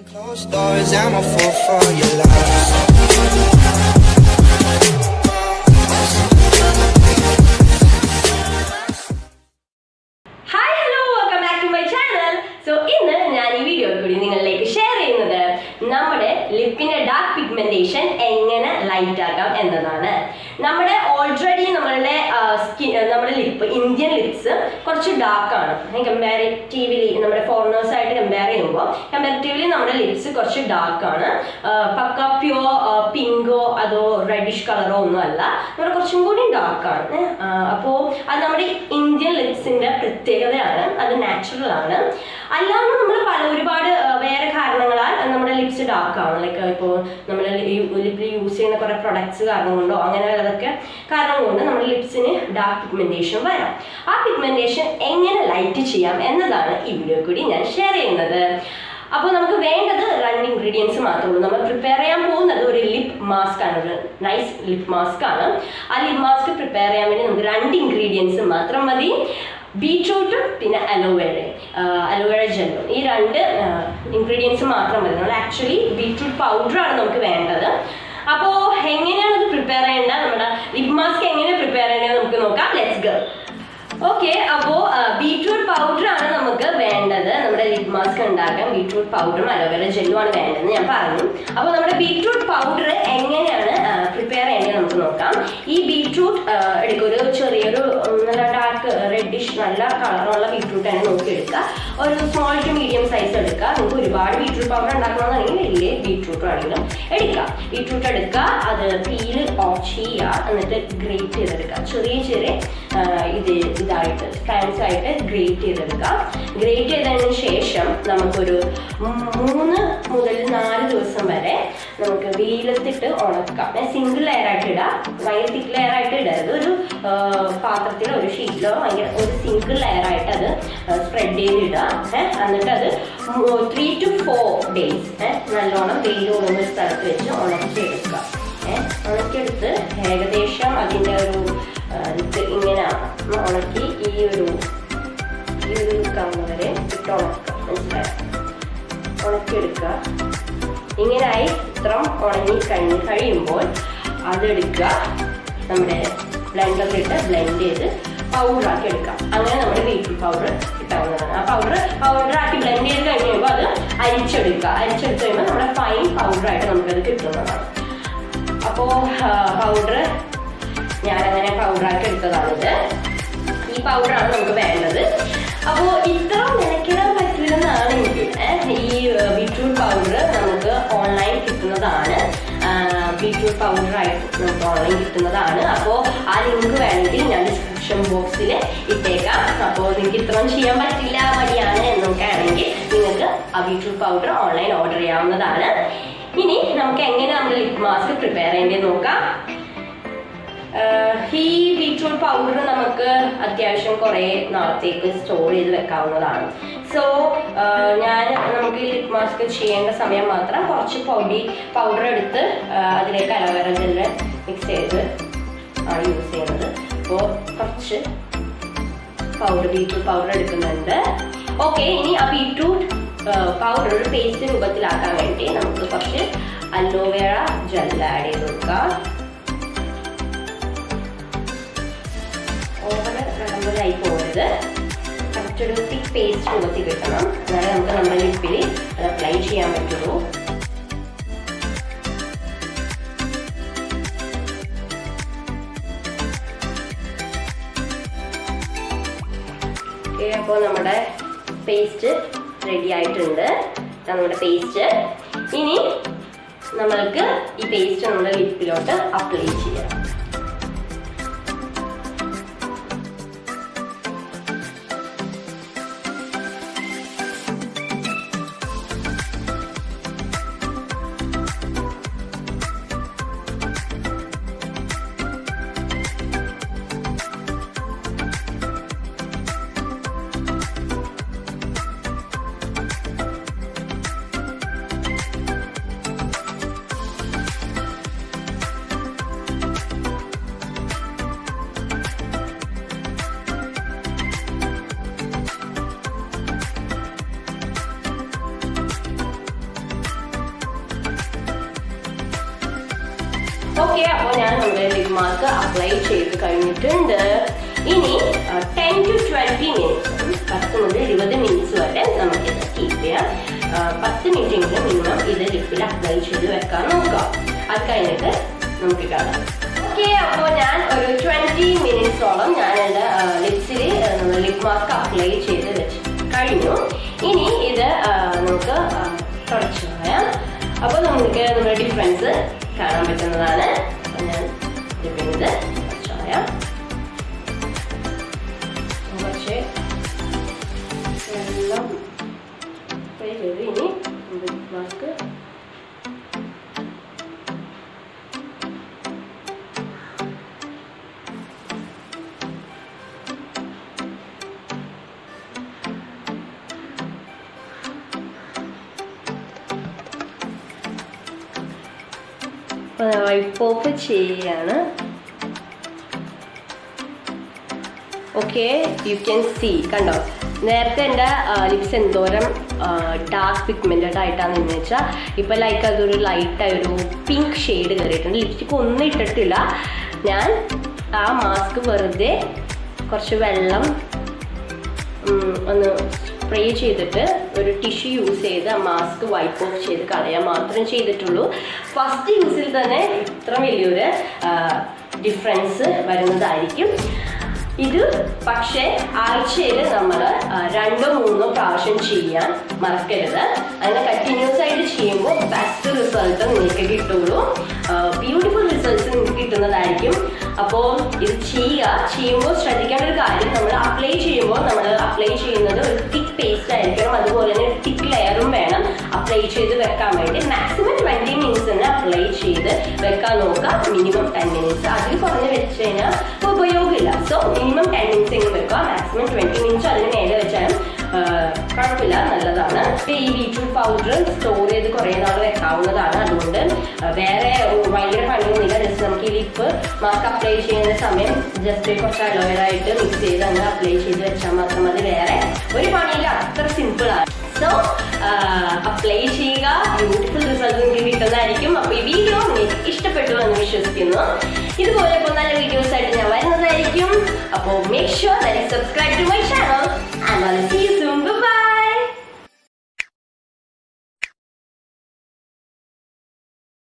Closed doors, I'm a fool for your love. Hi hello welcome back to my channel so ഇന്ന് ഞാൻ ഈ video കൂടി നിങ്ങളിലേക്ക് share ചെയ്യുന്നത് നമ്മുടെ ലിപ്പിന്റെ ഡാർക്ക് പിഗ്മെന്റേഷൻ എങ്ങനെ ലൈറ്റ് ആക്കാം എന്നതാണ് നമ്മുടെ ഓൾറെഡി നമ്മളുടെ സ്കിൻ നമ്മുടെ ലിപ്പ് ഇന്ത്യൻ ലിപ്സ് കുറച്ച് ഡാർക്ക് ആണ് കമ്പാരിറ്റീവ്ലി നമ്മുടെ ഫോറിനേഴ്സ് ആയിട്ട് കമ്പയർ ചെയ്യുമ്പോൾ കമ്പാരിറ്റീവ്ലി നമ്മുടെ ലിപ്സ് കുറച്ച് ഡാർക്ക് ആണ് ആ, പക്ക പ്യോർ പിങ്കോ അതോ റെഡിഷ് കളറോ ഒന്നും അല്ല നമ്മുടെ കുറച്ചും കൂടി ഡാർക്ക് ആണ് അപ്പോൾ അത് നമ്മുടെ ഇന്ത്യൻ ലിപ്സിന്റെ പ്രത്യേകതയാണ് അത് നാച്ചുറൽ ആണ് അല്ലാണ്ട് നമ്മൾ പല ഒരുപാട് ആ, വേറെ കാരണങ്ങളാൽ നമ്മുടെ ലിപ്സ് ഡാർക്ക് ആണ് ലൈക്ക് ഇപ്പോൾ നമ്മൾ ലിപ്പിൽ യൂസ് ചെയ്യുന്ന കുറെ പ്രൊഡക്ട്സ് കാരണം കൊണ്ടോ അങ്ങനെ വല്ലതൊക്കെ കാരണം കൊണ്ട് നമ്മുടെ ലിപ്സിന് ഡാർക്ക് പിഗ്മെന്റേഷൻ വരാം ആ പിഗ്മെന്റേഷൻ എങ്ങനെ ലൈറ്റ് ചെയ്യാം എന്നതാണ് ഈ വീഡിയോ കൂടി ഞാൻ ഷെയർ ചെയ്യുന്നത് അപ്പോൾ നമുക്ക് വേണ്ടത് രണ്ട് ഇൻഗ്രീഡിയൻസ് മാത്രമേ ഉള്ളൂ നമ്മൾ പ്രിപ്പയർ ചെയ്യാൻ പോകുന്നത് ഒരു ലിപ് മാസ്ക് ആണ് ഒരു നൈസ് ലിപ് മാസ്ക് ആണ് ആ ലിപ് മാസ്ക് പ്രിപ്പയർ ചെയ്യാൻ വേണ്ടി നമുക്ക് രണ്ട് ഇൻഗ്രീഡിയൻസ് മാത്രം മതി ബീട്രൂട്ടും പിന്നെ അലോവേറയും അലോവേറ ജെല്ലും ഈ രണ്ട് ഇൻഗ്രീഡിയൻസ് മാത്രം മതി നമ്മൾ ആക്ച്വലി ബീട്രൂട്ട് പൗഡറാണ് നമുക്ക് വേണ്ടത് അപ്പോൾ എങ്ങനെയാണ് ഇത് പ്രിപ്പയർ ചെയ്യേണ്ടത് നമ്മുടെ ലിപ് മാസ്ക് എങ്ങനെ പ്രിപ്പയർ ചെയ്യേണ്ടത് നമുക്ക് നോക്കാം ലെറ്റ്സ് ഗോ ഓക്കെ അപ്പോ ബീട്രൂട്ട് പൗഡർ ആണ് നമുക്ക് വേണ്ടത് നമ്മുടെ ലിപ് മാസ്ക് ഉണ്ടാക്കാൻ ബീട്രൂട്ട് പൗഡറും അലോവേറ ജെല്ലും ആണ് വേണ്ടതെന്ന് ഞാൻ പറഞ്ഞു അപ്പോൾ നമ്മുടെ ബീട്രൂട്ട് പൗഡർ എങ്ങനെയാണ് പ്രിപ്പയർ ചെയ്യേണ്ടത് നമുക്ക് നോക്കാം ഈ ബീട്രൂട്ട് എടുക്കുക ഒരു ചെറിയൊരു ഉം, നല്ല ഡാർക്ക് റെഡിഷ് നല്ല കളറുള്ള ബീട്രൂട്ട് ആണ് നോക്കി എടുക്കുക ഒരു സ്മോൾ ടു മീഡിയം സൈസ് എടുക്കുക നിങ്ങൾക്ക് ഒരുപാട് ബീട്രൂട്ട് പൗഡർ ഉണ്ടാക്കണമെന്നുണ്ടെങ്കിൽ വലിയ ബീട്രൂട്ട് ആണെങ്കിലും എടുക്കുക ബീട്രൂട്ട് എടുക്കുക അത് പീല് ഓഫ് ചെയ്യുക എന്നിട്ട് ഗ്രേറ്റ് ചെയ്തെടുക്കുക ചെറിയ ചെറിയ ആ, ഇത് ഇതായിട്ട് സ്ട്രാൻസ് ആയിട്ട് ഗ്രേറ്റ് ചെയ്തെടുക്കുക ഗ്രേറ്റ് ചെയ്തതിന് ശേഷം നമുക്കൊരു മൂന്ന് മുതൽ നാല് ദിവസം വരെ നമുക്ക് വെയിലത്തിട്ട് ഉണക്കാം സിംഗിൾ ലെയർ ആയിട്ട് ഇടാം ഭയങ്കര തിക്ക് ലെയർ ആയിട്ട് ഇടരുത് ഒരു ആ, പാത്രത്തിലോ ഒരു ഷീറ്റിലോ ഭയങ്കര ഒരു സിംഗിൾ ലെയർ ആയിട്ട് അത് സ്പ്രെഡ് ചെയ്തിടുക ഏഹ് എന്നിട്ട് അത് ത്രീ ടു ഫോർ ഡേയ്സ് ഏഹ് നല്ലോണം വെയിൽ കൊള്ളുന്ന ഒരു സ്ഥലത്ത് വെച്ച് ഉണക്കിയെടുക്കുക ഏഹ് ഉണക്കിയെടുത്ത് ഏകദേശം അതിൻ്റെ ഒരു ആ, ഇത് ഇങ്ങനെ ഒന്ന് ഉണക്കി ഈ ഒരു ഈ ഒരു കമ്മ വരെ ഇട്ട് ഉണക്കുക മനസ്സിലായോ ഉണക്കിയെടുക്കുക ഇങ്ങനായി ഇത്രം ഉണങ്ങി കഴിഞ്ഞ് കഴിയുമ്പോൾ അതെടുക്കുക നമ്മുടെ ബ്ലെൻഡറിലിട്ട് ബ്ലെൻഡ് ചെയ്ത് പൗഡറാക്കി എടുക്കാം അങ്ങനെ നമ്മുടെ ബീറ്റ്റൂട്ട് പൗഡർ കിട്ടാവുന്നതാണ് ആ പൗഡർ പൗഡറാക്കി ബ്ലെൻഡ് ചെയ്ത് കഴിഞ്ഞ് കഴിയുമ്പോൾ അത് അരിച്ചെടുക്കുക അരിച്ചെടുത്ത് കഴിയുമ്പോൾ നമ്മുടെ ഫൈൻ പൗഡറായിട്ട് നമുക്കത് കിട്ടുന്നതാണ് അപ്പോൾ പൗഡർ ഞാനങ്ങനെ പൗഡറാക്കി എടുത്തതാണിത് ഈ പൗഡറാണ് നമുക്ക് വേണ്ടത് അപ്പോൾ ഇത്ര മെനക്കിടാൻ പറ്റില്ലെന്നാണെങ്കിൽ ഏഹ്, ഈ ബീട്രൂട്ട് പൗഡർ നമുക്ക് ഓൺലൈൻ കിട്ടുന്നതാണ് ബീട്രൂട്ട് പൗഡറായിട്ട് നമുക്ക് ഓൺലൈൻ കിട്ടുന്നതാണ് അപ്പോൾ ആ ലിങ്ക് വേണമെങ്കിൽ ഞാൻ ഡിസ്ക്രിപ്ഷൻ ബോക്സിൽ ഇട്ടേക്കാം അപ്പോൾ നിങ്ങൾക്ക് ഇത്രയും ചെയ്യാൻ പറ്റില്ല മടിയാണ് എന്നൊക്കെ ആണെങ്കിൽ നിങ്ങൾക്ക് ആ ബീട്രൂട്ട് പൗഡർ ഓൺലൈൻ ഓർഡർ ചെയ്യാവുന്നതാണ് ഇനി നമുക്ക് എങ്ങനെ നമ്മൾ ലിപ് മാസ്ക് പ്രിപ്പയർ ചെയ്യേണ്ടത് നോക്കാം ആഹ് ഈ ബീട്രൂട്ട് പൗഡർ നമുക്ക് അത്യാവശ്യം കുറേ നാളത്തേക്ക് സ്റ്റോർ ചെയ്ത് വെക്കാവുന്നതാണ് സോ ഞാൻ നമുക്ക് ഈ ലിപ് മാസ്ക് ചെയ്യേണ്ട സമയം മാത്രം കുറച്ച് പൊടി പൗഡർ എടുത്ത് ആഹ് അതിലേക്ക് അലോവേറ ജെല്ല് മിക്സ് ചെയ്ത് ആണ് യൂസ് ചെയ്യുന്നത് അപ്പോൾ കുറച്ച് പൗഡർ ബീട്രൂട്ട് പൗഡർ എടുക്കുന്നുണ്ട് ഓക്കെ ഇനി ആ ബീട്രൂട്ട് പൗഡർ ഒരു പേസ്റ്റ് രൂപത്തിലാക്കാൻ വേണ്ടി നമുക്ക് കുറച്ച് അലോവേറ ജെൽ ആഡ് ചെയ്ത് കൊടുക്കാം ഓവർ റമ്പലായി പോകരുത് കറക്റ്റ് ഒരു തിക്ക് പേസ്റ്റ് രൂപത്തിൽ കിട്ടണം എന്നാലേ നമുക്ക് നമ്മുടെ ലിപ്പിൽ അത് അപ്ലൈ ചെയ്യാൻ പറ്റുള്ളൂ ഓക്കെ അപ്പോൾ നമ്മുടെ പേസ്റ്റ് റെഡി ആയിട്ടുണ്ട് ഇതാ നമ്മുടെ പേസ്റ്റ് ഇനി നമ്മൾക്ക് ഈ പേസ്റ്റ് നമ്മുടെ ലിപ്പിലോട്ട് അപ്ലൈ ചെയ്യാം ഓക്കെ അപ്പോൾ ഞാൻ നമ്മുടെ ലിപ് മാസ്ക് അപ്ലൈ ചെയ്ത് കഴിഞ്ഞിട്ടുണ്ട് ഇനി ടെൻ ടു ട്വൻറ്റി മിനിറ്റ്സ് പത്ത് മുതൽ ഇരുപത് മിനിറ്റ്സ് വരെ നമുക്കിത് കീപ്പ് ചെയ്യാം ആ, പത്ത് മിനിറ്റെങ്കിലും മിനിമം ഇത് ലിപ്പിൽ അപ്ലൈ ചെയ്ത് വെക്കാൻ നോക്കാം അത് കഴിഞ്ഞിട്ട് നമുക്ക് കാണാം ഓക്കെ അപ്പോൾ ഞാൻ ഒരു ട്വൻറ്റി മിനിറ്റ്സോളം ഞാൻ എൻ്റെ ലിപ്സിൽ ലിപ് മാസ്ക് അപ്ലൈ ചെയ്ത് വെച്ച് കഴിഞ്ഞു ഇനി ഇത് ആ, നമുക്ക് ആ, തുടച്ചു കളയാം അപ്പോൾ നമുക്ക് നമ്മുടെ ഡിഫറൻസ് കാണാൻ പറ്റുന്നതാണ് അപ്പോൾ ഞാൻ ലിപ്പിൻ്റെ തുടച്ചു കളയാം കുറച്ച് വെള്ളം സ്പ്രേ ചെയ്ത് ഇനി ലിപ് മാസ്ക് വൈപ്പ് ഓഫ് ചെയ്യാണ് ഓക്കെ യു ക്യാൻ സീ കണ്ടോ നേരത്തെ എൻ്റെ ലിപ്സ് എന്തോരം ഡാർക്ക് പിഗ്മെൻറ്റഡ് ആയിട്ടാണെന്ന് വെച്ചാൽ ഇപ്പം ലൈക്ക് അതൊരു ലൈറ്റായ ഒരു പിങ്ക് ഷെയ്ഡ് കയറിയിട്ടുണ്ട് ലിപ്സ്റ്റിക്ക് ഒന്നും ഇട്ടിട്ടില്ല ഞാൻ ആ മാസ്ക് വെറുതെ കുറച്ച് വെള്ളം ഉം, ഒന്ന് സ്പ്രേ ചെയ്തിട്ട് ഒരു ടിഷ്യൂ യൂസ് ചെയ്ത് ആ മാസ്ക് വൈപ്പ് ഓഫ് ചെയ്ത് കളയാൻ മാത്രം ചെയ്തിട്ടുള്ളൂ ഫസ്റ്റ് യൂസിൽ തന്നെ ഇത്ര വലിയൊരു ഡിഫറൻസ് വരുന്നതായിരിക്കും ഇത് പക്ഷേ ആഴ്ചയിൽ നമ്മൾ രണ്ടോ മൂന്നോ പ്രാവശ്യം ചെയ്യാൻ മറക്കരുത് അങ്ങനെ കണ്ടിന്യൂസ് ആയിട്ട് ചെയ്യുമ്പോൾ ബെസ്റ്റ് റിസൾട്ട് നിങ്ങൾക്ക് കിട്ടുള്ളൂ ബ്യൂട്ടിഫുൾ റിസൾട്ട്സ് നിങ്ങൾക്ക് കിട്ടുന്നതായിരിക്കും അപ്പോൾ ഇത് ചെയ്യുക ചെയ്യുമ്പോൾ ശ്രദ്ധിക്കേണ്ട ഒരു കാര്യം നമ്മൾ അപ്ലൈ ചെയ്യുമ്പോൾ നമ്മൾ അപ്ലൈ ചെയ്യുന്നത് ഒരു തിക്ക് പേസ്റ്റ് ആയിരിക്കണം അതുപോലെ തന്നെ തിക്ക് ലെയറും വേണം അപ്ലൈ ചെയ്ത് വെക്കാൻ വേണ്ടി മാക്സിമം ട്വൻറ്റി മിനിറ്റ്സ് തന്നെ അപ്ലൈ ചെയ്ത് വെക്കാൻ നോക്കുക മിനിമം ടെൻ മിനിറ്റ്സ് അതിൽ കുറഞ്ഞ് വെച്ച് കഴിഞ്ഞാൽ ഉപയോഗമില്ല സോ മിനിമം ടെൻ മിനിറ്റ്സ് എങ്കിലും വെക്കുക മാക്സിമം ട്വൻറ്റി മിനിറ്റ്സ് അതിന് മേലെ വെച്ചാലും ആ, കുഴപ്പമില്ല നല്ലതാണ് ഇപ്പൊ ഈ ബീറ്റ്റൂട്ട് പൗഡർ സ്റ്റോർ ചെയ്ത് കുറേ നാൾ വെക്കാവുന്നതാണ് അതുകൊണ്ട് ആ, വേറെ ഭയങ്കര പണിയൊന്നുമില്ല ജസ്റ്റ് നമുക്ക് ഈ ലിപ്പ് മാസ്ക് അപ്ലൈ ചെയ്യുന്ന സമയം ജസ്റ്റ് കുറച്ച് അലോവേറ ആയിട്ട് മിക്സ് ചെയ്ത് അങ്ങനെ അപ്ലൈ ചെയ്ത് വെച്ചാൽ മാത്രം മതി വേറെ ഒരു പണിയില്ല അത്ര സിമ്പിൾ ആണ് സോ അപ്ലൈ ചെയ്യുക ബ്യൂട്ടിഫുൾ റിസൾട്ട് നിങ്ങൾക്ക് കിട്ടുന്നതായിരിക്കും അപ്പോൾ ഈ വീഡിയോ നിങ്ങൾക്ക് ഇഷ്ടപ്പെട്ടു എന്ന് വിശ്വസിക്കുന്നു ഇതുപോലെ ഇപ്പോൾ നല്ല വീഡിയോസ് ആയിട്ട് ഞാൻ വരുന്നതായിരിക്കും അപ്പോൾ make sure that subscribe to my channel and see you soon